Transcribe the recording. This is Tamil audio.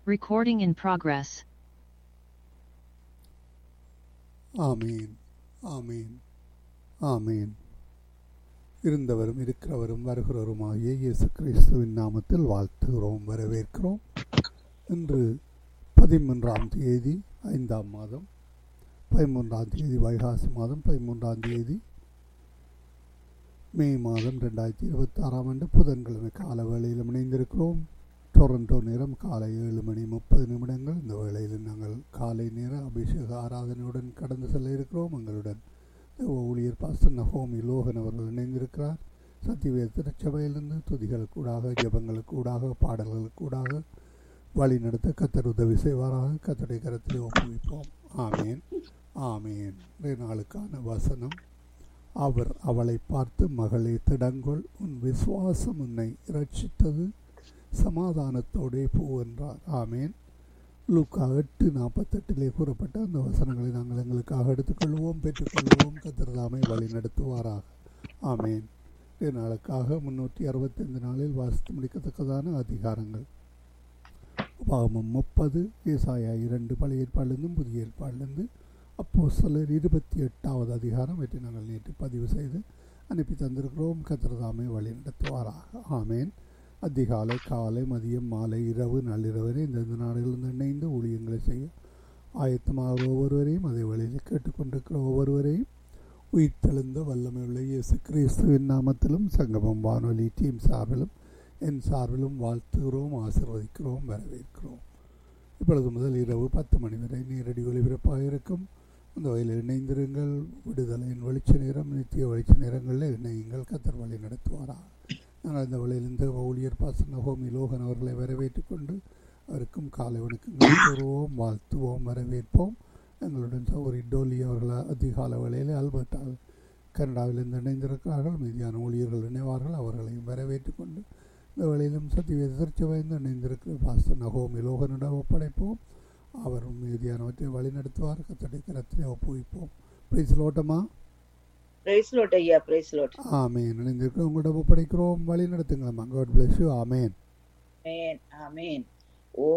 Recording in progress. ஆமீன் ஆமீன் ஆமீன் இருந்தவரும் இருக்கிறவரும் வருகிறவருமாகிய இயேசு கிறிஸ்துவின் நாமத்தில் வாழ்த்துகிறோம் வரவேற்கிறோம் இன்று பதிமூன்றாம் தேதி ஐந்தாம் மாதம் பதிமூன்றாம் தேதி வைகாசி மாதம் பதிமூன்றாம் தேதி மே மாதம் ரெண்டாயிரத்தி இருபத்தி ஆறாம் ஆண்டு புதன்கிழமை கால வேளையில் இணைந்திருக்கிறோம் டொரண்டோ நேரம் காலை ஏழு மணி முப்பது நிமிடங்கள் இந்த வேளையில் நாங்கள் காலை நேர அபிஷேக ஆராதனையுடன் கடந்து செல்ல இருக்கிறோம் எங்களுடன் தேவ ஊழியர் பாஸ்டர் நகோமி லோகன் அவர்கள் இணைந்திருக்கிறார் சத்தியவேத திருச்சபையிலிருந்து துதிகள் கூடாக ஜபங்களுக்கு கூடாக பாடல்களுக்கு கூடாக வழி நடத்த கத்தர் உதவி செய்வாராக கத்தருடைய கரத்தில் ஒப்புவிப்போம் ஆமேன் ஆமேன் இன்றைய நாளுக்கான வசனம் அவர் அவளை பார்த்து மகளே திடங்கொள் உன் விசுவாசம் உன்னை இரட்சித்தது சமாதானத்தோடே போ என்றார் ஆமேன் லூக்கா எட்டு நாற்பத்தெட்டிலே கூறப்பட்ட அந்த வசனங்களை நாங்கள் எங்களுக்காக எடுத்துக்கொள்வோம் பெற்றுக்கொள்வோம் கத்திரதாமை வழி நடத்துவாராக ஆமேன் இந்த நாளுக்காக முன்னூற்றி அறுபத்தைந்து நாளில் வாசித்து முடிக்கத்தக்கதான அதிகாரங்கள் உபாகமம் முப்பது ஏசாயா இரண்டு பழைய ஏற்பாடிலிருந்தும் புதிய ஏற்பாடிலிருந்து அப்போ சிலர் இருபத்தி எட்டாவது அதிகாரம் வெற்றி நாங்கள் நேற்று பதிவு செய்து அனுப்பி தந்திருக்கிறோம் கத்திரதாமை வழி நடத்துவாராக ஆமேன் அதிகாலை காலை மதியம் மாலை இரவு நள்ளிரவரை இந்தந்த நாடுகளிலிருந்து இணைந்து ஊழியங்களை செய்ய ஆயத்தமாக ஒவ்வொருவரையும் அதே வழியில் கேட்டுக்கொண்டிருக்கிற ஒவ்வொருவரையும் உயிர்த்தெழுந்த வல்லமை உள்ள இயேசு கிறிஸ்துவின் நாமத்திலும் சங்கமம் வானொலி டீம் சார்பிலும் என் சார்பிலும் வாழ்த்துகிறோம் ஆசிர்வதிக்கிறோம் வரவேற்கிறோம் இப்பொழுது முதல் இரவு பத்து மணி வரை நேரடி ஒளிபரப்பாக இருக்கும் அந்த வகையில் இணைந்திருங்கள் விடுதலையின் வெளிச்ச நேரம் நித்திய வெளிச்ச நேரங்களில் இணையுங்கள் கத்தர் வழி நடத்துவாராக நாங்கள் இந்த வழியில் இந்த ஊழியர் பாசன ஹோமி லோகன் அவர்களை வரவேற்றுக் கொண்டு அவருக்கும் காலை வணக்கங்கள் கூறுவோம் வாழ்த்துவோம் வரவேற்போம் எங்களுடன் சௌரி டோலி அவர்கள் அதிகால வேளையில் அல்பர்டா கனடாவிலிருந்து இணைந்திருக்கிறார்கள் மீதியான ஊழியர்கள் இணைவார்கள் அவர்களையும் வரவேற்றுக் கொண்டு இந்த வேளையிலும் சத்தியவேத திருச்சபைந்து இணைந்திருக்கிற பாஸ்டர் நகோமி லோகனிடம் ஒப்படைப்போம் அவர் மீதியானவற்றை வழி நடத்துவார் கத்தடை கரத்திலே ஒப்புவிப்போம் பிரைஸ் லோட்டமா பிரைஸ் லோட் ஐயா பிரைஸ் லோட் ஆமேன் இணைந்திருக்கிறோம் உங்களிடம் ஒப்படைக்கிறோம் வழி நடத்துங்களம்மா காட் பிளஸ் யூ ஆமேன் ஆமென் ஆமென்